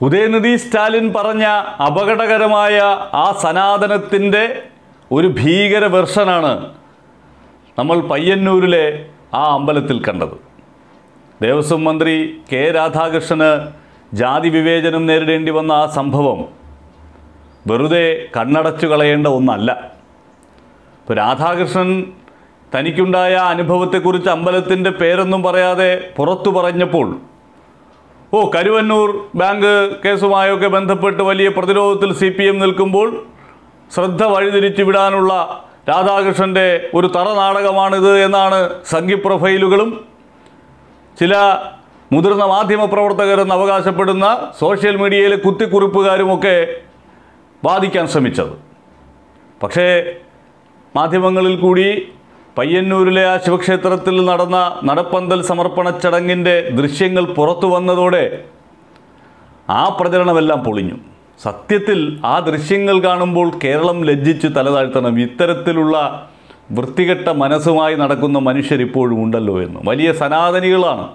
ഉദയനിധി സ്റ്റാലിൻ പറഞ്ഞ അപകടകരമായ ആ സനാതനത്തിൻ്റെ ഒരു ഭീകര വെർഷനാണ് നമ്മൾ പയ്യന്നൂരിലെ ആ അമ്പലത്തിൽ കണ്ടത് ദേവസ്വം മന്ത്രി കെ രാധാകൃഷ്ണന് ജാതി വിവേചനം നേരിടേണ്ടി വന്ന ആ സംഭവം വെറുതെ കണ്ണടച്ചു കളയേണ്ട ഒന്നല്ല ഇപ്പോൾ രാധാകൃഷ്ണൻ തനിക്കുണ്ടായ അനുഭവത്തെക്കുറിച്ച് അമ്പലത്തിൻ്റെ പേരൊന്നും പറയാതെ പുറത്തു പറഞ്ഞപ്പോൾ ഓ കരുവന്നൂർ ബാങ്ക് കേസുമായൊക്കെ ബന്ധപ്പെട്ട് വലിയ പ്രതിരോധത്തിൽ സി പി എം നിൽക്കുമ്പോൾ ശ്രദ്ധ വഴിതിരിച്ചു വിടാനുള്ള രാധാകൃഷ്ണൻ്റെ ഒരു തറ നാടകമാണിത് എന്നാണ് സംഘി പ്രൊഫൈലുകളും ചില മുതിർന്ന മാധ്യമ പ്രവർത്തകരെന്ന് അവകാശപ്പെടുന്ന സോഷ്യൽ മീഡിയയിലെ കുത്തിക്കുറിപ്പുകാരുമൊക്കെ വാദിക്കാൻ ശ്രമിച്ചത് പക്ഷേ മാധ്യമങ്ങളിൽ കൂടി പയ്യന്നൂരിലെ ആ ശിവക്ഷേത്രത്തിൽ നടന്ന നടപ്പന്തൽ സമർപ്പണ ചടങ്ങിൻ്റെ ദൃശ്യങ്ങൾ പുറത്തു വന്നതോടെ ആ പ്രചരണമെല്ലാം പൊളിഞ്ഞു സത്യത്തിൽ ആ ദൃശ്യങ്ങൾ കാണുമ്പോൾ കേരളം ലജ്ജിച്ച് തലതാഴ്ത്തണം ഇത്തരത്തിലുള്ള വൃത്തികെട്ട മനസ്സുമായി നടക്കുന്ന മനുഷ്യർ ഇപ്പോഴും ഉണ്ടല്ലോ എന്ന് വലിയ സനാതനികളാണ്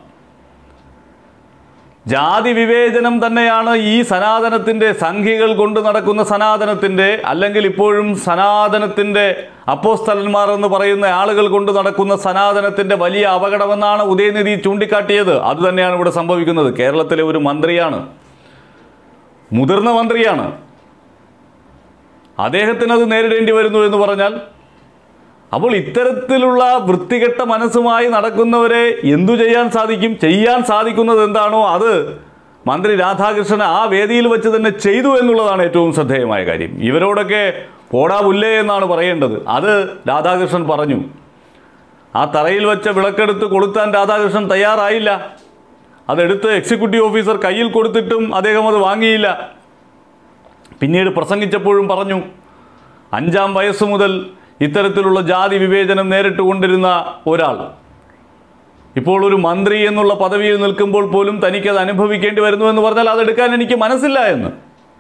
ജാതി വിവേചനം തന്നെയാണ് ഈ സനാതനത്തിൻ്റെ സംഖ്യകൾ കൊണ്ട് നടക്കുന്ന സനാതനത്തിൻ്റെ അല്ലെങ്കിൽ ഇപ്പോഴും സനാതനത്തിൻ്റെ അപ്പോസ്തലന്മാർ എന്ന് പറയുന്ന ആളുകൾ കൊണ്ട് നടക്കുന്ന സനാതനത്തിൻ്റെ വലിയ അപകടമെന്നാണ് ഉദയനിധി ചൂണ്ടിക്കാട്ടിയത് അതുതന്നെയാണ് ഇവിടെ സംഭവിക്കുന്നത് കേരളത്തിലെ ഒരു മന്ത്രിയാണ് മുതിർന്ന മന്ത്രിയാണ് അദ്ദേഹത്തിന് അത് നേരിടേണ്ടി വരുന്നു എന്ന് പറഞ്ഞാൽ അപ്പോൾ ഇത്തരത്തിലുള്ള വൃത്തികെട്ട മനസ്സുമായി നടക്കുന്നവരെ എന്തു ചെയ്യാൻ സാധിക്കും ചെയ്യാൻ സാധിക്കുന്നത് എന്താണോ അത് മന്ത്രി രാധാകൃഷ്ണൻ ആ വേദിയിൽ വെച്ച് തന്നെ ചെയ്തു എന്നുള്ളതാണ് ഏറ്റവും ശ്രദ്ധേയമായ കാര്യം ഇവരോടൊക്കെ പോടാ പുല്ലേ എന്നാണ് പറയേണ്ടത് അത് രാധാകൃഷ്ണൻ പറഞ്ഞു ആ തറയിൽ വെച്ച വിളക്കെടുത്ത് കൊളുത്താൻ രാധാകൃഷ്ണൻ തയ്യാറായില്ല അതെടുത്ത് എക്സിക്യൂട്ടീവ് ഓഫീസർ കയ്യിൽ കൊടുത്തിട്ടും അദ്ദേഹം അത് വാങ്ങിയില്ല പിന്നീട് പ്രസംഗിച്ചപ്പോഴും പറഞ്ഞു അഞ്ചാം വയസ്സ് മുതൽ ഇത്തരത്തിലുള്ള ജാതി വിവേചനം നേരിട്ട് കൊണ്ടിരുന്ന ഒരാൾ ഇപ്പോൾ ഒരു മന്ത്രി എന്നുള്ള പദവിയിൽ നിൽക്കുമ്പോൾ പോലും തനിക്കത് അനുഭവിക്കേണ്ടി വരുന്നു എന്ന് പറഞ്ഞാൽ അതെടുക്കാൻ എനിക്ക് മനസ്സില്ല എന്ന്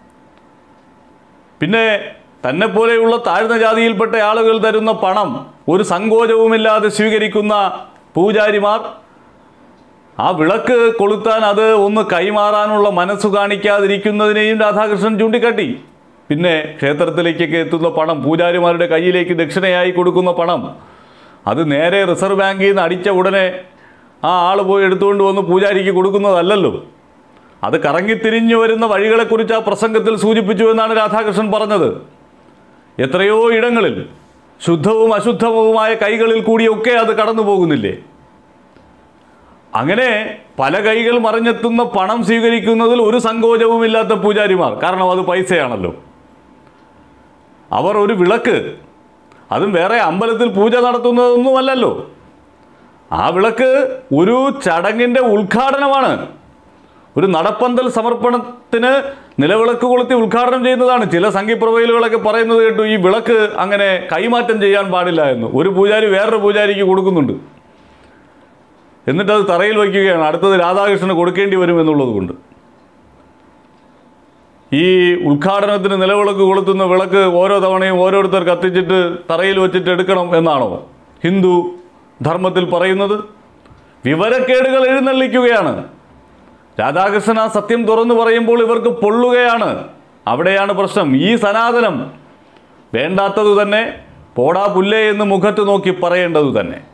പിന്നെ തന്നെ പോലെയുള്ള താഴ്ന്ന ജാതിയിൽപ്പെട്ട ആളുകൾ തരുന്ന പണം ഒരു സങ്കോചവുമില്ലാതെ സ്വീകരിക്കുന്ന പൂജാരിമാർ ആ വിളക്ക് കൊളുത്താൻ അത് ഒന്ന് കൈമാറാനുള്ള മനസ്സ് കാണിക്കാതിരിക്കുന്നതിനെയും രാധാകൃഷ്ണൻ ചൂണ്ടിക്കാട്ടി പിന്നെ ക്ഷേത്രത്തിലേക്കൊക്കെ എത്തുന്ന പണം പൂജാരിമാരുടെ കയ്യിലേക്ക് ദക്ഷിണയായി കൊടുക്കുന്ന പണം അത് നേരെ റിസർവ് ബാങ്കിൽ നിന്ന് അടിച്ച ഉടനെ ആ ആൾ പോയി എടുത്തുകൊണ്ട് വന്ന് പൂജാരിക്ക് കൊടുക്കുന്നതല്ലല്ലോ അത് കറങ്ങിത്തിരിഞ്ഞു വരുന്ന വഴികളെക്കുറിച്ച് ആ പ്രസംഗത്തിൽ സൂചിപ്പിച്ചു എന്നാണ് രാധാകൃഷ്ണൻ പറഞ്ഞത് എത്രയോ ഇടങ്ങളിൽ ശുദ്ധവും അശുദ്ധവുമായ കൈകളിൽ കൂടിയൊക്കെ അത് കടന്നു പോകുന്നില്ലേ അങ്ങനെ പല കൈകൾ മറിഞ്ഞെത്തുന്ന പണം സ്വീകരിക്കുന്നതിൽ ഒരു സങ്കോചവുമില്ലാത്ത പൂജാരിമാർ കാരണം അത് പൈസയാണല്ലോ അവർ ഒരു വിളക്ക് അതും വേറെ അമ്പലത്തിൽ പൂജ നടത്തുന്നതൊന്നുമല്ലല്ലോ ആ വിളക്ക് ഒരു ചടങ്ങിൻ്റെ ഉദ്ഘാടനമാണ് ഒരു നടപ്പന്തൽ സമർപ്പണത്തിന് നിലവിളക്ക് കൊളുത്തി ഉദ്ഘാടനം ചെയ്യുന്നതാണ് ചില സംഘിപ്രവയിലുകളൊക്കെ പറയുന്നത് കേട്ടു ഈ വിളക്ക് അങ്ങനെ കൈമാറ്റം ചെയ്യാൻ പാടില്ല എന്ന് ഒരു പൂജാരി വേറൊരു പൂജാരിക്ക് കൊടുക്കുന്നുണ്ട് എന്നിട്ട് അത് തറയിൽ വയ്ക്കുകയാണ് അടുത്തത് രാധാകൃഷ്ണന് കൊടുക്കേണ്ടി വരും എന്നുള്ളത് കൊണ്ട് ഈ ഉദ്ഘാടനത്തിന് നിലവിളക്ക് കൊളുത്തുന്ന വിളക്ക് ഓരോ തവണയും ഓരോരുത്തർ കത്തിച്ചിട്ട് തറയിൽ വെച്ചിട്ട് എടുക്കണം എന്നാണോ ഹിന്ദു ധർമ്മത്തിൽ പറയുന്നത് വിവരക്കേടുകൾ എഴുന്നള്ളിക്കുകയാണ് രാധാകൃഷ്ണൻ ആ സത്യം തുറന്നു പറയുമ്പോൾ ഇവർക്ക് പൊള്ളുകയാണ് അവിടെയാണ് പ്രശ്നം ഈ സനാതനം വേണ്ടാത്തതു തന്നെ പോടാ പുല്ലേ എന്ന് മുഖത്ത് നോക്കി പറയേണ്ടതു തന്നെ